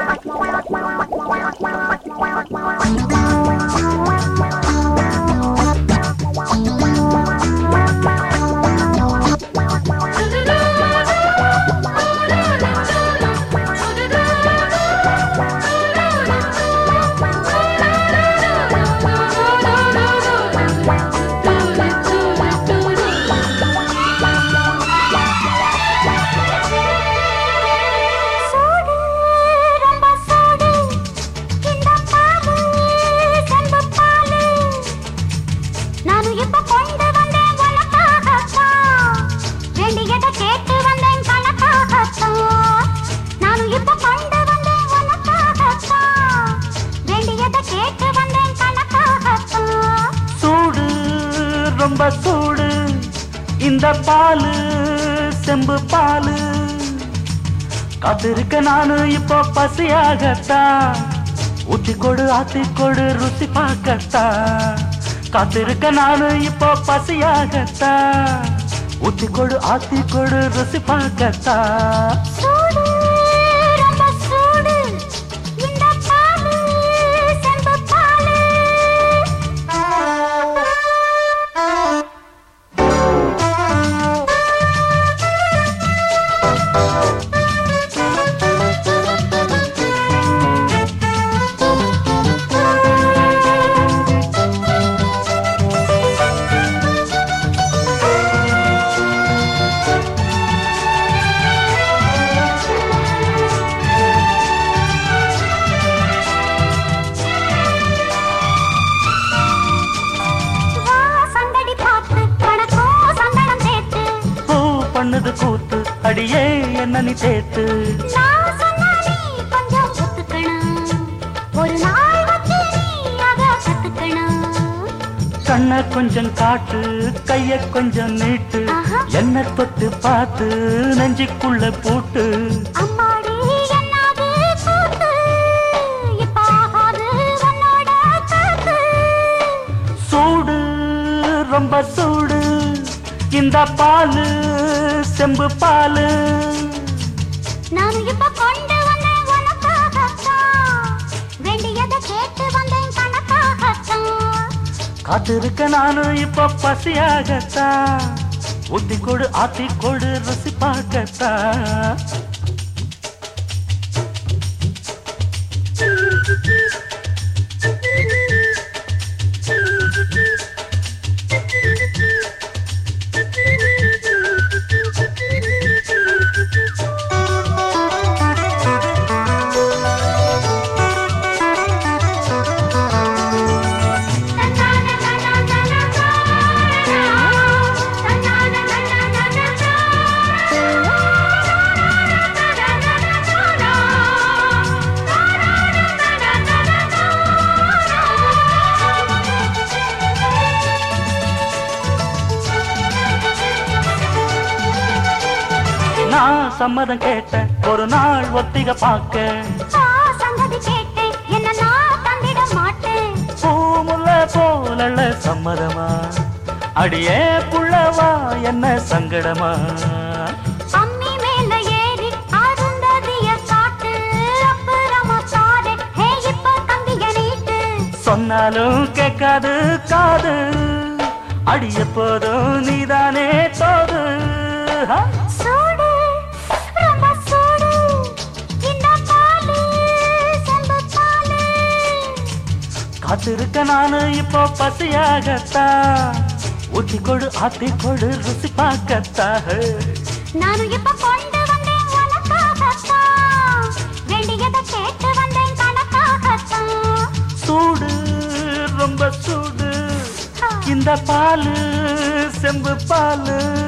சூடு ரொம்ப சூடு இந்த பாலு செம்பு பாலு நானும் இப்ப கொண்டு வந்தேன் உனக்காகத்தான் வேண்டியதை கேட்டு வந்தேன் கணக்காகத்தான் நானும் இப்ப கொண்டு வந்தேன் உனக்காகத்தான் வேண்டியதை கேட்டு வந்தேன் கணக்காகத்தான் சூடு ரொம்ப சூடு இந்த பாலு செம்பு பாலு காத்திருக்க நானு இப்போ பசியாகத்தான் ஊத்தி கொடு ஆத்தி கொடு ருசி பார்க்கத்தான் காத்திருக்க நானு இப்போ பசியாகத்தான் ஊத்தி கொடு ஆத்தி கொடு ருசி பார்க்கத்தான் சூடு ரொம்ப சூடு இந்த பாலு செம்பு பாலு வா சந்தடி பார்த்து கணக்கும் சந்தனம் சேர்த்து பூ பண்ணுது கூத்து அடியே என்ன நீ சேர்த்து நான் சொன்னா நீ கொஞ்சம் ஒத்துக்கணும் ஒரு நாள் வச்சு நீ அத கத்துக்கணும் கண்ண கொஞ்சம் காட்டு கைய கொஞ்சம் நீட்டு ஆஹா. என்ன தொட்டு பார்த்து நெஞ்சுக்குள்ள பூட்டு அம்மாடி என்னாது கூத்து இப்ப ஆகாது உன்னோட காத்து சூடு ரொம்ப சூடு இந்த பாலு செம்பு பாலு நான் இப்ப கொண்டு வந்தேன் உனக்காகத்தான் வேண்டியதை கேட்டு வந்தேன் கணக்காகத்தான் காத்திருக்க நானும் இப்ப பசியாகத்தான் ஊத்தி கொடு ஆத்தி கொடு ருசி பார்க்கத்தான் நான் சம்மதம் கேட்டேன் ஒரு நாள் ஒத்திக பார்க்க ஆ, சங்கதி கேட்டேன் என்ன நான் தந்திட மாட்டேன் பூமுல்ல போலள்ள சம்மதமா அடியே புள்ளவா என்ன சங்கடமா அம்மி மேல ஏறி அருந்ததிய காட்டு அப்புறமா சாடு ஹே இப்ப தம்பிய நீட்டு சொன்னாலும் கேட்காது காது அடிய போதும் நீதானே தோது ஹ? சூடு ரொம்ப சூடு இந்த பாலு செம்பு பாலு காத்திருக்க நானு இப்போ பசியாகத்தான் ஊத்தி கொடு ஆத்தி கொடு ருசி பார்க்கத்தாக நானும் இப்ப கொண்டு வந்தேன் உனக்காகத்தான் வேண்டியதை கேட்டு வந்தேன் கணக்காகத்தான் சூடு ரொம்ப சூடு இந்த பாலு செம்பு பாலு